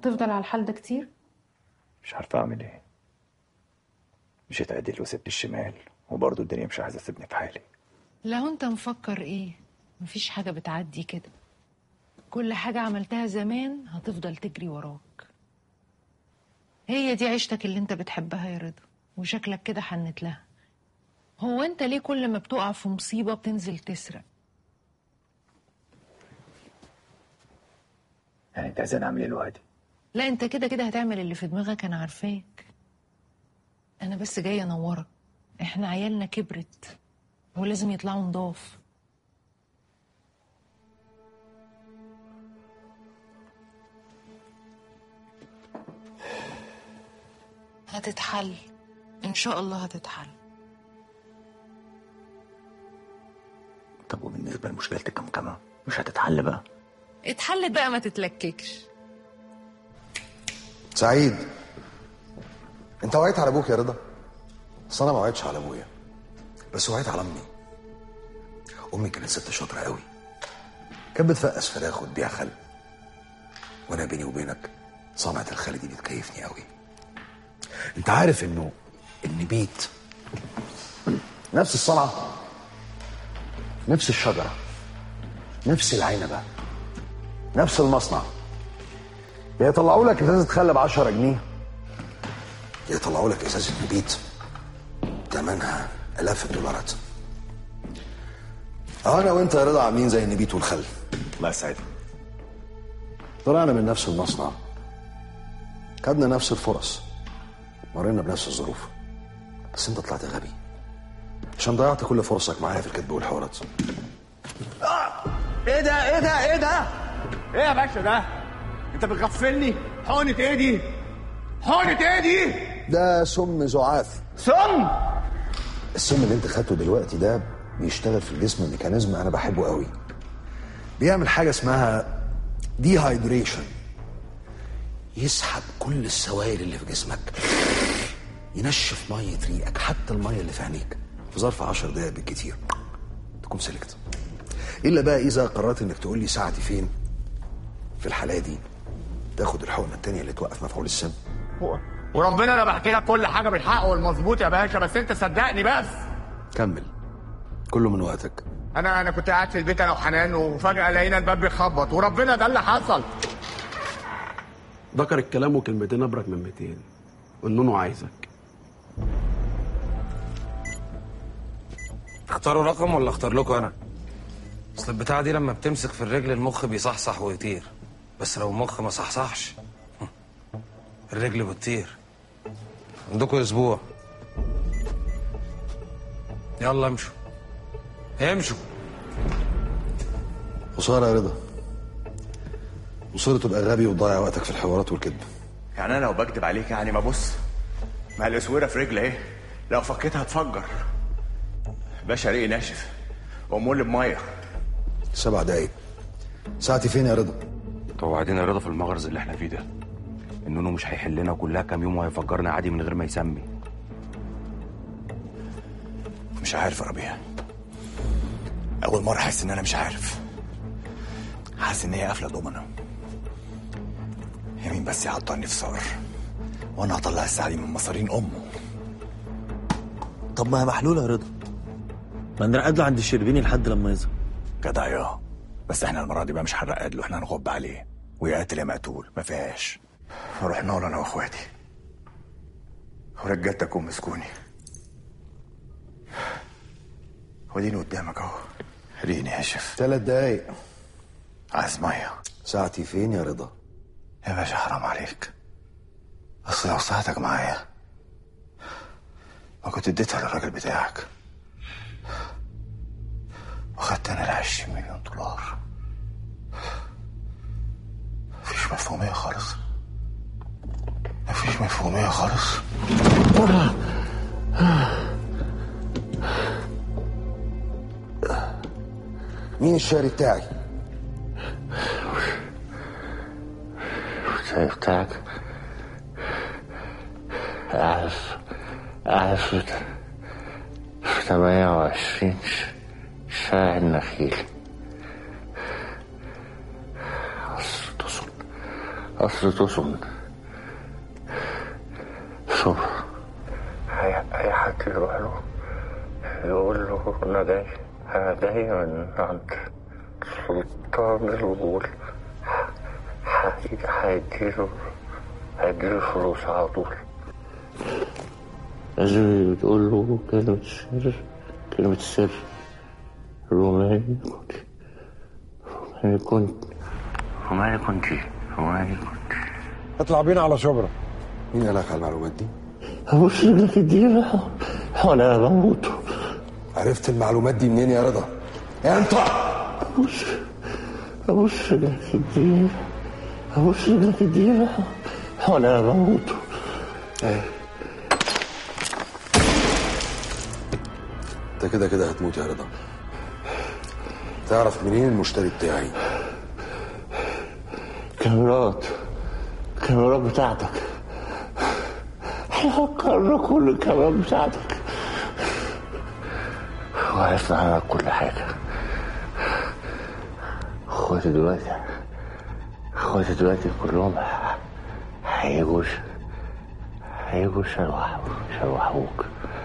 هتفضل على الحال ده كتير مش عارف اعمل ايه مشيت عدل وسبت الشمال وبرضه الدنيا مش عايزه تسيبني في حالي لو انت مفكر ايه مفيش حاجة بتعدي كده كل حاجة عملتها زمان هتفضل تجري وراك هي دي عيشتك اللي انت بتحبها يا رضا وشكلك كده حنت لها هو انت ليه كل ما بتقع في مصيبة بتنزل تسرق يعني انت عايزاني اعمل ايه لوحدي لا انت كده كده هتعمل اللي في دماغك انا عارفاك انا بس جاية انورك احنا عيالنا كبرت ولازم يطلعوا نضاف هتتحل ان شاء الله هتتحل طب وبالنسبه لمشكله الكمكمه مش هتتحل بقى اتحلت بقى ما تتلككش سعيد انت وعيت على ابوك يا رضا بس انا ما وعيتش على ابويا بس وعيت على امي امي كانت ست شاطره قوي كانت بتفقس فراخ وتبيع خل وانا بيني وبينك صنعه الخل دي بتكيفني قوي انت عارف انه النبيت نفس الصنعه نفس الشجره نفس العنبه نفس المصنع يا يطلعوا لك ازازه خل ب 10 جنيه يا يطلعوا لك ازازه نبيت ثمنها الاف الدولارات انا وانت يا رضا عاملين زي النبيت والخل الله يسعدك طلعنا من نفس المصنع خدنا نفس الفرص مرينا بنفس الظروف بس انت طلعت غبي عشان ضيعت كل فرصك معايا في الكذب والحوارات ايه ده ايه ده ايه ده ايه يا باشا ده انت بتغفلني حقنة ايه دي حقنة ايه دي ده سم زعاف سم السم اللي انت خدته دلوقتي ده بيشتغل في الجسم ميكانيزم انا بحبه قوي بيعمل حاجه اسمها ديهايدريشن يسحب كل السوائل اللي في جسمك ينشف ميه ريقك حتى الميه اللي في عينيك في ظرف 10 دقايق بالكتير تكون سلكت الا بقى اذا قررت انك تقول لي ساعتي فين في الحاله دي تاخد الحقنه التانيه اللي توقف مفعول السم وربنا انا بحكي لك كل حاجه بالحق والمظبوط يا باشا بس انت صدقني بس كمل كله من وقتك انا انا كنت قاعد في البيت انا وحنان وفجاه لقينا الباب بيخبط وربنا ده اللي حصل ذكر الكلام وكلمتين ابرك من 200 والنونو عايزك اختاروا رقم ولا اختار لكم انا اصل البتاعه دي لما بتمسك في الرجل المخ بيصحصح ويطير بس لو المخ ما صحصحش الرجل بتطير عندكم اسبوع يلا امشوا امشوا خساره يا رضا مصر تبقى غبي وتضيع وقتك في الحوارات والكذب يعني انا لو بكدب عليك يعني ما بص ما الاسوره في رجلي اهي لو فكيتها هتفجر باشا ريقي ناشف ومول بميه سبع دقايق ساعتي فين يا رضا توعدين يا رضا في المغرز اللي احنا فيه ده النونو مش هيحلنا كلها كام يوم وهيفجرنا عادي من غير ما يسمي مش عارف يا ربيع اول مره احس ان انا مش عارف حاسس ان هي قافله دومنا يمين بس يعطلني في صقر وانا هطلع الساعه دي من مصارين امه طب ما هي محلولة يا رضا ما نرقد له عند الشربيني لحد لما يظهر جدع يا بس احنا المره دي بقى مش هنرقد له احنا هنغب عليه ويا قاتل يا مقتول ما فيهاش فرحنا له انا واخواتي ورجالتك ومسكوني وديني قدامك اهو ريني ناشف ثلاث دقايق عايز ميه ساعتي فين يا رضا يا باشا حرام عليك اصل لو ساعتك معايا ما كنت اديتها للراجل بتاعك وخدت انا العشرين مليون دولار مفيش مفهومية خالص مفيش مفهومية خالص مين الشاري بتاعي الشاي بتاعك أعرف أعرف في تمانية وعشرين شارع النخيل أصل قصر توسون الصبح أي أي حد يروح له يقول له أنا جاي أنا جاي من عند سلطان الغول هيجي- هيديله هيديله فلوس على طول لازم تقول له كلمة السر كلمة السر روماني كنت روماني كنت روماني كنت روماني كنت اطلع بينا على شبرا مين قالك على المعلومات دي؟ أبص لك الدنيا وأنا بموت عرفت المعلومات دي منين يا رضا؟ انت أبص أبص لك الدنيا أبص لك الدنيا وأنا بموت انت كده كده هتموت يا رضا تعرف منين المشتري بتاعي؟ كاميرات الكاميرات بتاعتك هفكرنا كل الكاميرات بتاعتك وعرفنا عنك كل حاجة اخواتي دلوقتي اخواتي دلوقتي كلهم هيجوا هيجوا يشوحوا يشوحوك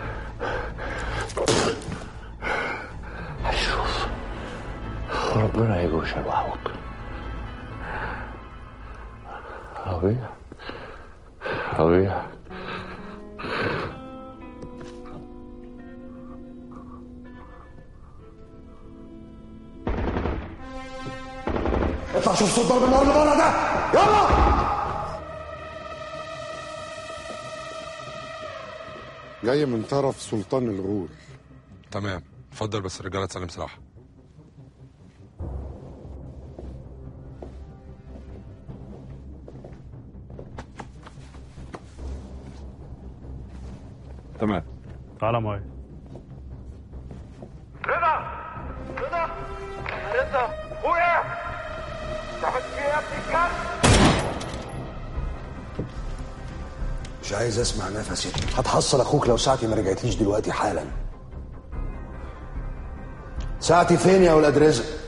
هتشوف ربنا هيجوا يشوحوك أبويا أبويا اطلع شوف صوت ضرب النار اللي بره ده يلا جاي من طرف سلطان الغول تمام اتفضل بس الرجاله تسلم سلاحها تمام تعالى معايا رضا رضا رضا اخويا تعمل فيه يا ابني الكلب مش عايز اسمع نفسي هتحصل اخوك لو ساعتي ما رجعتليش دلوقتي حالا ساعتي فين يا ولاد رزق